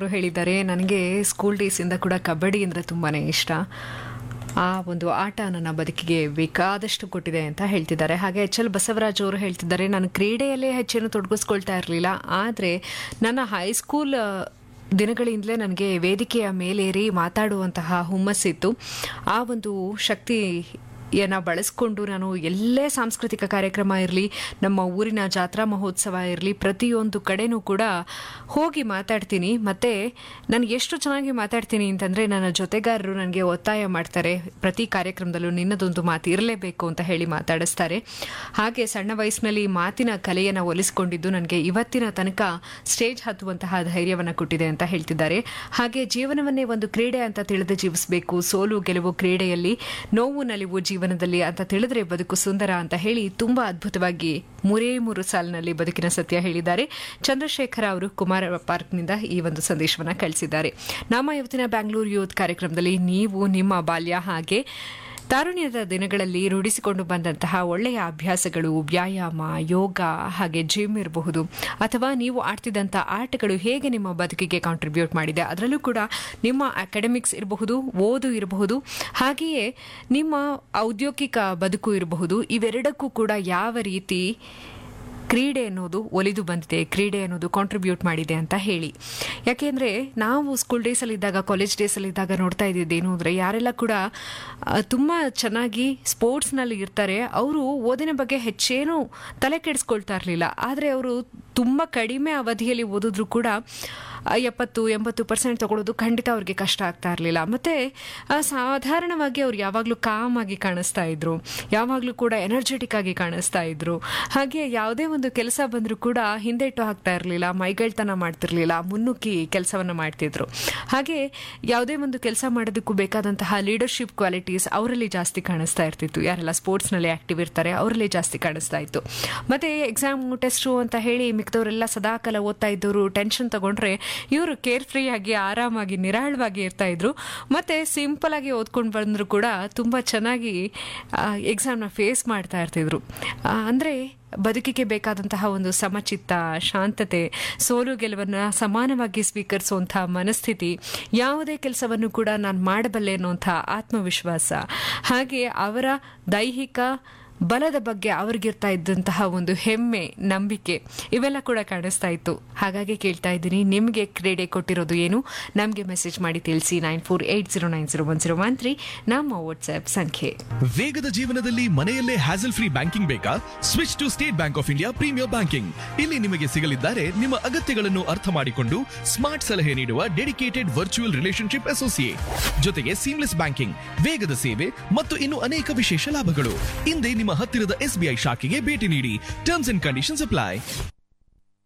ಅವರು ಹೇಳಿದ್ದಾರೆ ನನಗೆ ಸ್ಕೂಲ್ ಡೇಸಿಂದ ಕೂಡ ಕಬಡ್ಡಿ ಅಂದರೆ ತುಂಬಾ ಇಷ್ಟ ಆ ಒಂದು ಆಟ ನನ್ನ ಬದುಕಿಗೆ ಬೇಕಾದಷ್ಟು ಕೊಟ್ಟಿದೆ ಅಂತ ಹೇಳ್ತಿದ್ದಾರೆ ಹಾಗೆ ಎಚ್ ಎಲ್ ಬಸವರಾಜ್ ಅವರು ಹೇಳ್ತಿದ್ದಾರೆ ನಾನು ಕ್ರೀಡೆಯಲ್ಲೇ ಹೆಚ್ಚೇನು ತೊಡಗಿಸ್ಕೊಳ್ತಾ ಇರಲಿಲ್ಲ ಆದರೆ ನನ್ನ ಹೈಸ್ಕೂಲ್ ದಿನಗಳಿಂದಲೇ ನನಗೆ ವೇದಿಕೆಯ ಮೇಲೇರಿ ಮಾತಾಡುವಂತಹ ಹುಮ್ಮಸ್ಸಿತ್ತು ಆ ಒಂದು ಶಕ್ತಿ ಯನ್ನು ಬಳಸ್ಕೊಂಡು ನಾನು ಎಲ್ಲೇ ಸಾಂಸ್ಕೃತಿಕ ಕಾರ್ಯಕ್ರಮ ಇರಲಿ ನಮ್ಮ ಊರಿನ ಜಾತ್ರಾ ಮಹೋತ್ಸವ ಇರಲಿ ಪ್ರತಿಯೊಂದು ಕಡೆನೂ ಕೂಡ ಹೋಗಿ ಮಾತಾಡ್ತೀನಿ ಮತ್ತು ನಾನು ಎಷ್ಟು ಚೆನ್ನಾಗಿ ಮಾತಾಡ್ತೀನಿ ಅಂತಂದರೆ ನನ್ನ ಜೊತೆಗಾರರು ನನಗೆ ಒತ್ತಾಯ ಮಾಡ್ತಾರೆ ಪ್ರತಿ ಕಾರ್ಯಕ್ರಮದಲ್ಲೂ ನಿನ್ನದೊಂದು ಮಾತು ಇರಲೇಬೇಕು ಅಂತ ಹೇಳಿ ಮಾತಾಡಿಸ್ತಾರೆ ಹಾಗೆ ಸಣ್ಣ ವಯಸ್ಸಿನಲ್ಲಿ ಮಾತಿನ ಕಲೆಯನ್ನು ಒಲಿಸಿಕೊಂಡಿದ್ದು ನನಗೆ ಇವತ್ತಿನ ತನಕ ಸ್ಟೇಜ್ ಹತ್ತುವಂತಹ ಧೈರ್ಯವನ್ನು ಕೊಟ್ಟಿದೆ ಅಂತ ಹೇಳ್ತಿದ್ದಾರೆ ಹಾಗೆ ಜೀವನವನ್ನೇ ಒಂದು ಕ್ರೀಡೆ ಅಂತ ತಿಳಿದು ಜೀವಿಸಬೇಕು ಸೋಲು ಗೆಲುವು ಕ್ರೀಡೆಯಲ್ಲಿ ನೋವು ನಲಿವು ಜೀವನದಲ್ಲಿ ಅಂತ ತಿಳಿದ್ರೆ ಬದುಕು ಸುಂದರ ಅಂತ ಹೇಳಿ ತುಂಬಾ ಅದ್ಭುತವಾಗಿ ಮೂರೇ ಮೂರು ಸಾಲಿನಲ್ಲಿ ಬದುಕಿನ ಸತ್ಯ ಹೇಳಿದ್ದಾರೆ ಚಂದ್ರಶೇಖರ ಅವರು ಕುಮಾರ ಪಾರ್ಕ್ನಿಂದ ಈ ಒಂದು ಸಂದೇಶವನ್ನ ಕಳಿಸಿದ್ದಾರೆ ನಮ್ಮ ಇವತ್ತಿನ ಬ್ಯಾಂಗ್ಳೂರು ಯೂತ್ ಕಾರ್ಯಕ್ರಮದಲ್ಲಿ ನೀವು ನಿಮ್ಮ ಬಾಲ್ಯ ಹಾಗೆ ತಾರುಣ್ಯದ ದಿನಗಳಲ್ಲಿ ರೂಢಿಸಿಕೊಂಡು ಬಂದಂತಹ ಒಳ್ಳೆಯ ಅಭ್ಯಾಸಗಳು ವ್ಯಾಯಾಮ ಯೋಗ ಹಾಗೆ ಜಿಮ್ ಇರಬಹುದು ಅಥವಾ ನೀವು ಆಡ್ತಿದ್ದಂಥ ಆಟಗಳು ಹೇಗೆ ನಿಮ್ಮ ಬದುಕಿಗೆ ಕಾಂಟ್ರಿಬ್ಯೂಟ್ ಮಾಡಿದೆ ಅದರಲ್ಲೂ ಕೂಡ ನಿಮ್ಮ ಅಕಾಡೆಮಿಕ್ಸ್ ಇರಬಹುದು ಓದು ಇರಬಹುದು ಹಾಗೆಯೇ ನಿಮ್ಮ ಔದ್ಯೋಗಿಕ ಬದುಕು ಇರಬಹುದು ಇವೆರಡಕ್ಕೂ ಕೂಡ ಯಾವ ರೀತಿ ಕ್ರೀಡೆ ಅನ್ನೋದು ಒಲಿದು ಬಂದಿದೆ ಕ್ರೀಡೆ ಅನ್ನೋದು ಕಾಂಟ್ರಿಬ್ಯೂಟ್ ಮಾಡಿದೆ ಅಂತ ಹೇಳಿ ಯಾಕೆಂದರೆ ನಾವು ಸ್ಕೂಲ್ ಡೇಸಲ್ಲಿದ್ದಾಗ ಕಾಲೇಜ್ ಡೇಸಲ್ಲಿದ್ದಾಗ ನೋಡ್ತಾ ಇದ್ದಿದ್ದೇನು ಅಂದರೆ ಯಾರೆಲ್ಲ ಕೂಡ ತುಂಬ ಚೆನ್ನಾಗಿ ಸ್ಪೋರ್ಟ್ಸ್ನಲ್ಲಿ ಇರ್ತಾರೆ ಅವರು ಓದಿನ ಬಗ್ಗೆ ಹೆಚ್ಚೇನು ತಲೆ ಕೆಡಿಸ್ಕೊಳ್ತಾ ಇರಲಿಲ್ಲ ಆದರೆ ಅವರು ತುಂಬ ಕಡಿಮೆ ಅವಧಿಯಲ್ಲಿ ಓದಿದ್ರು ಕೂಡ ಎಪ್ಪತ್ತು ಎಂಬತ್ತು ಪರ್ಸೆಂಟ್ ತಗೊಳ್ಳೋದು ಖಂಡಿತ ಅವ್ರಿಗೆ ಕಷ್ಟ ಆಗ್ತಾ ಇರಲಿಲ್ಲ ಮತ್ತು ಸಾಧಾರಣವಾಗಿ ಅವ್ರು ಯಾವಾಗಲೂ ಕಾಮ್ ಆಗಿ ಕಾಣಿಸ್ತಾ ಇದ್ರು ಯಾವಾಗಲೂ ಕೂಡ ಎನರ್ಜೆಟಿಕ್ ಆಗಿ ಕಾಣಿಸ್ತಾ ಇದ್ರು ಹಾಗೆ ಯಾವುದೇ ಒಂದು ಕೆಲಸ ಬಂದರೂ ಕೂಡ ಹಿಂದೆಟ್ಟು ಹಾಕ್ತಾ ಇರಲಿಲ್ಲ ಮೈಗಳ್ತನ ಮಾಡ್ತಿರ್ಲಿಲ್ಲ ಮುನ್ನುಗ್ಗಿ ಕೆಲಸವನ್ನು ಮಾಡ್ತಿದ್ರು ಹಾಗೆ ಯಾವುದೇ ಒಂದು ಕೆಲಸ ಮಾಡೋದಕ್ಕೂ ಬೇಕಾದಂತಹ ಲೀಡರ್ಶಿಪ್ ಕ್ವಾಲಿಟೀಸ್ ಅವರಲ್ಲಿ ಜಾಸ್ತಿ ಕಾಣಿಸ್ತಾ ಇರ್ತಿತ್ತು ಯಾರೆಲ್ಲ ಸ್ಪೋರ್ಟ್ಸ್ನಲ್ಲಿ ಆಕ್ಟಿವ್ ಇರ್ತಾರೆ ಅವರಲ್ಲಿ ಜಾಸ್ತಿ ಕಾಣಿಸ್ತಾ ಇತ್ತು ಮತ್ತು ಎಕ್ಸಾಮ್ ಟೆಸ್ಟು ಅಂತ ಹೇಳಿ ಮಿಕ್ದವರೆಲ್ಲ ಸದಾಕಾಲ ಓದ್ತಾ ಇದ್ದವರು ಟೆನ್ಷನ್ ತಗೊಂಡ್ರೆ ಇವರು ಕೇರ್ ಫ್ರೀ ಆಗಿ ಆರಾಮಾಗಿ ನಿರಾಳವಾಗಿ ಇರ್ತಾ ಇದ್ರು ಮತ್ತೆ ಸಿಂಪಲ್ ಆಗಿ ಓದ್ಕೊಂಡು ಬಂದ್ರು ಕೂಡ ತುಂಬ ಚೆನ್ನಾಗಿ ಎಕ್ಸಾಮ್ನ ಫೇಸ್ ಮಾಡ್ತಾ ಇರ್ತಿದ್ರು ಆ, ಅಂದ್ರೆ ಬದುಕಿಗೆ ಬೇಕಾದಂತಹ ಒಂದು ಸಮಚಿತ್ತ ಶಾಂತತೆ ಸೋಲು ಗೆಲುವನ್ನು ಸಮಾನವಾಗಿ ಸ್ವೀಕರಿಸುವಂಥ ಮನಸ್ಥಿತಿ ಯಾವುದೇ ಕೆಲಸವನ್ನು ಕೂಡ ನಾನು ಮಾಡಬಲ್ಲೆ ಅನ್ನುವಂಥ ಆತ್ಮವಿಶ್ವಾಸ ಹಾಗೆ ಅವರ ದೈಹಿಕ ಬಲದ ಬಗ್ಗೆ ಅವ್ರಿಗಿರ್ತಾ ಇದ್ದಂತಹ ಒಂದು ಹೆಮ್ಮೆ ನಂಬಿಕೆ ಇವೆಲ್ಲ ಕೂಡ ಕಾಣಿಸ್ತಾ ಇತ್ತು ಹಾಗಾಗಿ ಕೇಳ್ತಾ ಇದ್ದೀನಿ ನಿಮಗೆ ಕ್ರೀಡೆ ಕೊಟ್ಟಿರೋದು ಏನು ನಮಗೆ ಮೆಸೇಜ್ ಮಾಡಿ ತಿಳಿಸಿ nine four eight zero nine zero one zero one three ನಮ್ಮ ವಾಟ್ಸ್ಆಪ್ ಸಂಖ್ಯೆ ವೇಗದ ಜೀವನದಲ್ಲಿ ಮನೆಯಲ್ಲೇ ಹ್ಯಾಸಲ್ ಫ್ರೀ ಬ್ಯಾಂಕಿಂಗ್ ಬೇಕಾ switch to State Bank of India premier banking ಇಲ್ಲಿ ನಿಮಗೆ ಸಿಗಲಿದ್ದಾರೆ ನಿಮ್ಮ ಅಗತ್ಯಗಳನ್ನು ಅರ್ಥ ಮಾಡಿಕೊಂಡು ಸ್ಮಾರ್ಟ್ ಸಲಹೆ ನೀಡುವ ಡೆಡಿಕೇಟೆಡ್ ವರ್ಚುವಲ್ ರಿಲೇಶನ್ಶಿಪ್ ಅಸೋಸಿಯೇಟ್ ಜೊತೆಗೆ ಸೀಮ್ಲೆಸ್ ಬ್ಯಾಂಕಿಂಗ್ ವೇಗದ ಸೇವೆ ಮತ್ತು ಇನ್ನು ಅನೇಕ ವಿಶೇಷ ಲಾಭಗಳು ಹಿಂದೆ ನಿಮ್ಮ ಹತ್ತಿರದ ಎಸ್ಬಿಐ ಶಾಖೆಗೆ ಭೇಟಿ ನೀಡಿ ಟರ್ಮ್ಸ್ ಅಂಡ್ ಕಂಡೀಷನ್ಸ್ ಅಪ್ಲೈ